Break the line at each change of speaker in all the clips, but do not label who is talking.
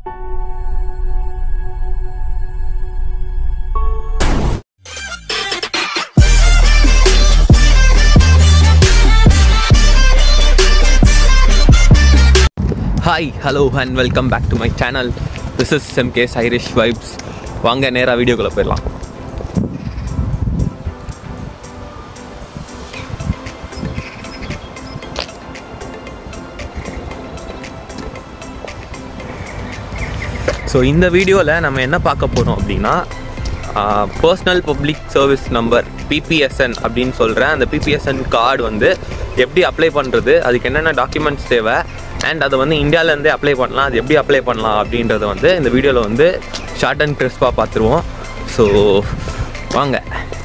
hi hello and welcome back to my channel this is MK's Irish vibes வாங்க நேராக வீடியோக்குள்ளே போயிடலாம் so இந்த வீடியோவில் நம்ம என்ன பார்க்க போகிறோம் அப்படின்னா personal public service number PPSN அப்படின்னு சொல்கிறேன் அந்த பிபிஎஸ்என் கார்டு வந்து எப்படி அப்ளை பண்ணுறது அதுக்கு என்னென்ன டாக்குமெண்ட்ஸ் தேவை அண்ட் அதை வந்து இந்தியாவிலேருந்தே அப்ளை பண்ணலாம் அது எப்படி அப்ளை பண்ணலாம் அப்படின்றத வந்து இந்த வீடியோவில் வந்து ஷார்ட் அண்ட் கிறிஸ்பாக பார்த்துருவோம் ஸோ வாங்க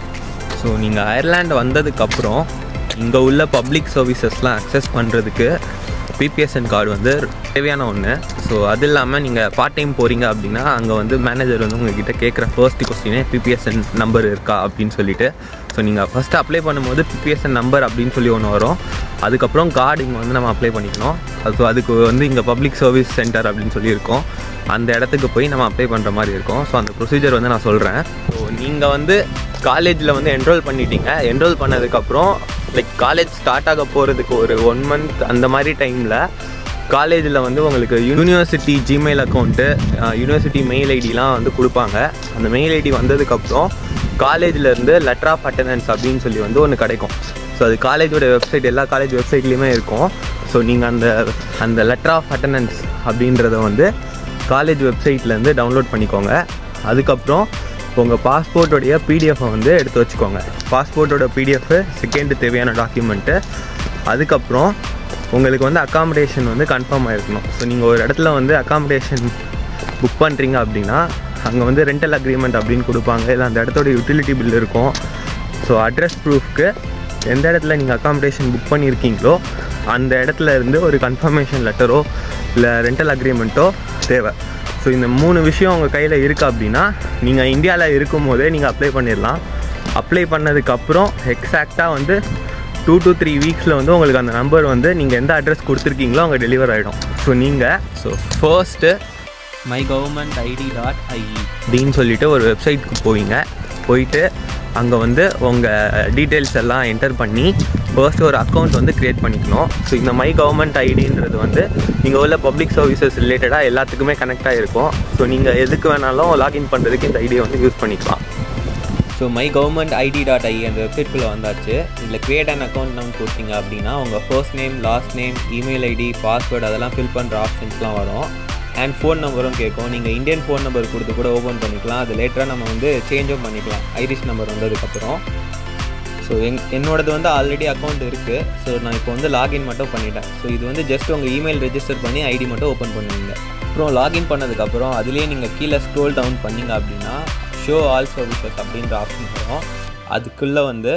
ஸோ நீங்கள் அயர்லாண்டு வந்ததுக்கப்புறம் இங்கே உள்ள பப்ளிக் சர்வீசஸ்லாம் அக்சஸ் பண்ணுறதுக்கு பிபிஎஸ்என் கார்டு வந்து தேவையான ஒன்று ஸோ அது இல்லாமல் நீங்கள் பார்ட் டைம் போகிறீங்க அப்படின்னா அங்கே வந்து மேனேஜர் வந்து உங்ககிட்ட கேட்குற ஃபர்ஸ்ட் கொஸ்டினே பிபிஎஸ்என் நம்பர் இருக்கா அப்படின்னு சொல்லிட்டு ஸோ நீங்கள் ஃபஸ்ட்டு அப்ளை பண்ணும்போது பிபிஎஸ்என் நம்பர் அப்படின்னு சொல்லி ஒன்று வரும் அதுக்கப்புறம் கார்டு இங்கே வந்து நம்ம அப்ளை பண்ணிக்கணும் அது ஸோ அதுக்கு வந்து இங்கே பப்ளிக் சர்வீஸ் சென்டர் அப்படின்னு சொல்லியிருக்கோம் அந்த இடத்துக்கு போய் நம்ம அப்ளை பண்ணுற மாதிரி இருக்கும் ஸோ அந்த ப்ரொசீஜர் வந்து நான் சொல்கிறேன் ஸோ நீங்கள் வந்து காலேஜில் வந்து என்ரோல் பண்ணிட்டீங்க என்ரோல் பண்ணதுக்கப்புறம் லைக் காலேஜ் ஸ்டார்ட் ஆக போகிறதுக்கு ஒரு ஒன் மந்த் அந்த மாதிரி டைமில் காலேஜில் வந்து உங்களுக்கு university Gmail account university mail ஐடிலாம் வந்து கொடுப்பாங்க அந்த மெயில் ஐடி வந்ததுக்கப்புறம் காலேஜ்லேருந்து லெட்டர் ஆஃப் அட்டண்டன்ஸ் அப்படின்னு சொல்லி வந்து ஒன்று கிடைக்கும் ஸோ அது காலேஜோட வெப்சைட் எல்லா காலேஜ் வெப்சைட்லேயுமே இருக்கும் ஸோ நீங்கள் அந்த அந்த லெட்டர் ஆஃப் அட்டண்டன்ஸ் அப்படின்றத வந்து காலேஜ் வெப்சைட்லேருந்து டவுன்லோட் பண்ணிக்கோங்க அதுக்கப்புறம் உங்கள் பாஸ்போர்ட்டோடைய பிடிஎஃபை வந்து எடுத்து வச்சுக்கோங்க பாஸ்போர்ட்டோட பிடிஎஃப் செகண்ட் தேவையான டாக்குமெண்ட்டு அதுக்கப்புறம் உங்களுக்கு வந்து அக்காமடேஷன் வந்து கன்ஃபார்ம் ஆகிருக்கணும் ஸோ நீங்கள் ஒரு இடத்துல வந்து அக்காமடேஷன் புக் பண்ணுறீங்க அப்படின்னா அங்கே வந்து ரெண்டல் அக்ரிமெண்ட் அப்படின்னு கொடுப்பாங்க இல்லை அந்த இடத்தோட யூட்டிலிட்டி பில் இருக்கும் ஸோ அட்ரஸ் ப்ரூஃப்க்கு எந்த இடத்துல நீங்கள் அக்காமடேஷன் புக் பண்ணியிருக்கீங்களோ அந்த இடத்துல இருந்து ஒரு கன்ஃபர்மேஷன் லெட்டரோ இல்லை ரெண்டல் அக்ரிமெண்ட்டோ தேவை ஸோ இந்த மூணு விஷயம் உங்கள் கையில் இருக்குது அப்படின்னா நீங்கள் இந்தியாவில் இருக்கும் போதே நீங்கள் அப்ளை பண்ணிடலாம் அப்ளை பண்ணதுக்கப்புறம் எக்ஸாக்டாக வந்து டூ டு த்ரீ வீக்ஸில் வந்து உங்களுக்கு அந்த நம்பர் வந்து நீங்கள் எந்த அட்ரஸ் கொடுத்துருக்கீங்களோ அங்கே டெலிவர் ஆகிடும் ஸோ நீங்கள் so first my government ID dot IE அப்படின்னு சொல்லிட்டு ஒரு வெப்சைட்க்கு போவீங்க போயிட்டு அங்கே வந்து உங்கள் டீட்டெயில்ஸ் எல்லாம் என்டர் பண்ணி ஃபர்ஸ்ட் ஒரு அக்கௌண்ட் வந்து க்ரியேட் பண்ணிக்கணும் ஸோ இந்த மை கவர்மெண்ட் ஐடின்றது வந்து நீங்கள் உள்ள பப்ளிக் சர்வீசஸ் ரிலேட்டடாக எல்லாத்துக்குமே கனெக்ட் ஆகிருக்கும் ஸோ நீங்கள் எதுக்கு வேணாலும் லாகின் பண்ணுறதுக்கு இந்த ஐடியை வந்து யூஸ் பண்ணிக்கலாம் so my government ID dot I அந்த வெப்சைட்குள்ளே வந்தாச்சு இதில் க்ரியேட் அண்ட் அக்கௌண்ட் நம்ம கொடுத்தீங்க அப்படின்னா உங்கள் first name last name email ID password அதெல்லாம் ஃபில் பண்ணுற ஆப்ஷன்ஸ்லாம் வரும் அண்ட் ஃபோன் நம்பரும் கேட்கும் நீங்கள் இந்தியன் ஃபோன் நம்பர் கொடுத்து கூட ஓப்பன் பண்ணிக்கலாம் அது லேட்டராக நம்ம வந்து சேஞ்சும் பண்ணிக்கலாம் ஐரிஷ் நம்பர் வந்ததுக்கப்புறம் ஸோ எங் என்னோடது வந்து ஆல்ரெடி அக்கௌண்ட் இருக்குது ஸோ நான் இப்போ வந்து லாகின் மட்டும் பண்ணிட்டேன் ஸோ இது வந்து ஜஸ்ட் உங்கள் இமெயில் ரெஜிஸ்டர் பண்ணி ஐடி மட்டும் ஓப்பன் பண்ணுவீங்க அப்புறம் லாகின் பண்ணதுக்கப்புறம் அதுலேயே நீங்கள் கீழே ஸ்க்ரோல் டவுன் பண்ணிங்க அப்படின்னா ஷோ ஆல் சர்வீசஸ் அப்படின்ற ஆப்ஷன் வரும் அதுக்குள்ளே வந்து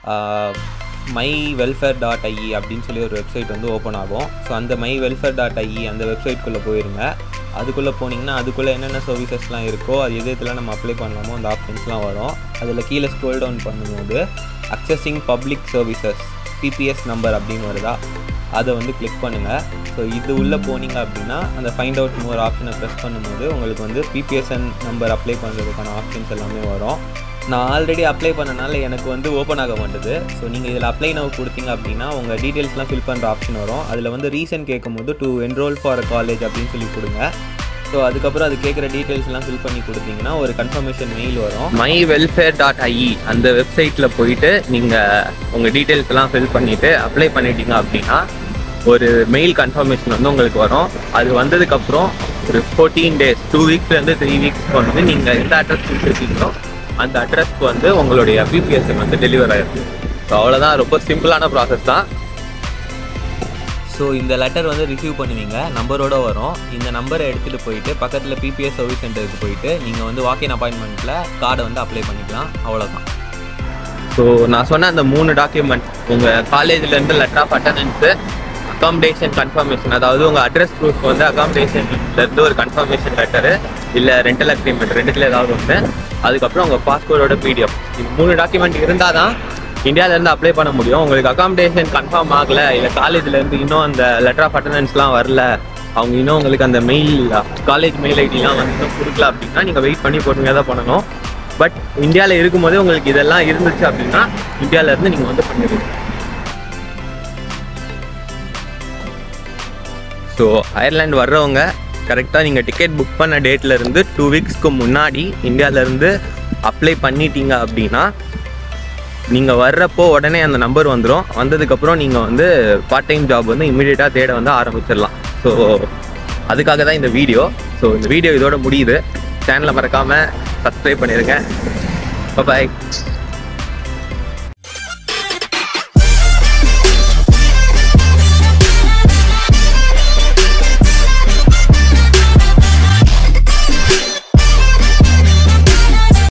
மை வெல்ஃபேர் டாட் ஐஇ அப்படின்னு சொல்லி ஒரு வெப்சைட் வந்து ஓப்பன் ஆகும் ஸோ அந்த மை வெல்ஃபேர் டாட் ஐஇ அந்த வெப்சைட்குள்ளே போயிருங்க அதுக்குள்ளே போனீங்கன்னா அதுக்குள்ளே என்னென்ன சர்வீசஸ்லாம் இருக்கோ அது எது இதெல்லாம் நம்ம அப்ளை பண்ணலாமோ அந்த ஆப்ஷன்ஸ்லாம் வரும் அதில் கீழே ஸ்க்ரோல் டவுன் பண்ணும்போது accessing public services PPS number அப்படின்னு வருதா அதை வந்து கிளிக் பண்ணுங்கள் ஸோ இது உள்ளே போனீங்க அப்படின்னா அந்த ஃபைண்ட் அவுட் மோர் ஆப்ஷனை ப்ரெஸ் பண்ணும்போது உங்களுக்கு வந்து பிபிஎஸ்என் நம்பர் அப்ளை பண்ணுறதுக்கான ஆப்ஷன்ஸ் எல்லாமே வரும் நான் ஆல்ரெடி அப்ளை பண்ணனால எனக்கு வந்து ஓப்பன் ஆக மாட்டுது ஸோ நீங்கள் இதில் அப்ளை நவ் கொடுத்தீங்க அப்படின்னா உங்கள் டீட்டெயில்ஸ்லாம் ஃபில் பண்ணுற ஆப்ஷன் வரும் அதில் வந்து ரீசன் கேட்கும்போது to enrol for a college அப்படின்னு சொல்லி கொடுங்க ஸோ அதுக்கப்புறம் அது கேட்குற டீட்டெயில்ஸ்லாம் ஃபில் பண்ணி கொடுத்தீங்கன்னா ஒரு கன்ஃபர்மேஷன் மெயில் வரும் மை வெல்ஃபேர் டாட் ஐஇ அந்த வெப்சைட்டில் போயிட்டு நீங்கள் உங்கள் டீட்டெயில்ஸ் எல்லாம் ஃபில் பண்ணிவிட்டு அப்ளை பண்ணிட்டீங்க அப்படின்னா ஒரு மெயில் கன்ஃபர்மேஷன் வந்து உங்களுக்கு வரும் அது வந்ததுக்கப்புறம் ஒரு ஃபோர்டீன் டேஸ் டூ வீக்ஸ்லேருந்து த்ரீ வீக்ஸ்க்கு வந்து நீங்கள் எந்த அட்ரஸ் கொடுத்துருக்கீங்களோ அந்த அட்ரஸ்க்கு வந்து உங்களுடைய பிபிஎஸ் வந்து டெலிவர் ஆயிருக்கு ஸோ அவ்வளோதான் ரொம்ப சிம்பிளான ப்ராசஸ் தான் ஸோ இந்த லெட்டர் வந்து ரிசீவ் பண்ணுவீங்க நம்பரோட வரும் இந்த நம்பரை எடுத்துகிட்டு போயிட்டு பக்கத்தில் பிபிஎஸ் சர்வீஸ் சென்டருக்கு போயிட்டு நீங்கள் வந்து வாக்கின் அப்பாயின்மெண்ட்டில் கார்டை வந்து அப்ளை பண்ணிக்கலாம் அவ்வளோதான் ஸோ நான் சொன்ன அந்த மூணு டாக்குமெண்ட் உங்கள் காலேஜ்லேருந்து letter of attendance accommodation confirmation அதாவது உங்கள் அட்ரஸ் ப்ரூஃப் வந்து அகாமடேஷன்லேருந்து ஒரு கன்ஃபர்மேஷன் லெட்டரு இல்லை ரெண்டல் அக்ரிமெண்ட் ரெண்டுத்தில் ஏதாவது ஒன்று அதுக்கப்புறம் உங்கள் பாஸ்போர்ட்டோட பிடிஎஃப் இது மூணு டாக்குமெண்ட் இருந்தால் தான் இந்தியாவிலேருந்து அப்ளை பண்ண முடியும் உங்களுக்கு அகாமடேஷன் கன்ஃபார்ம் ஆகலை இல்லை காலேஜ்லேருந்து இன்னும் அந்த லெட்டர் ஆஃப் அட்டண்டன்ஸ்லாம் வரல அவங்க இன்னும் உங்களுக்கு அந்த மெயில் காலேஜ் மெயில் ஐடிலாம் வந்து இன்னும் கொடுக்கல அப்படின்னா நீங்கள் வெயிட் பண்ணி பொறுமையாக தான் பண்ணணும் பட் இந்தியாவில் இருக்கும்போதே உங்களுக்கு இதெல்லாம் இருந்துச்சு அப்படின்னா இந்தியால இருந்து நீங்கள் வந்து பண்ணிடுங்க ஸோ அயர்லாந்து வர்றவங்க கரெக்டாக நீங்கள் டிக்கெட் புக் பண்ண டேட்ல இருந்து டூ வீக்ஸ்க்கு முன்னாடி இந்தியாவிலேருந்து அப்ளை பண்ணிட்டீங்க அப்படின்னா நீங்கள் வர்றப்போ உடனே அந்த நம்பர் வந்துடும் வந்ததுக்கப்புறம் நீங்கள் வந்து பார்ட் டைம் ஜாப் வந்து இமீடியட்டாக தேட வந்து ஆரம்பிச்சிடலாம் ஸோ அதுக்காக தான் இந்த வீடியோ ஸோ இந்த வீடியோ இதோட முடியுது சேனலை மறக்காமல் சப்ஸ்கிரைப் பண்ணிடுங்க பாய்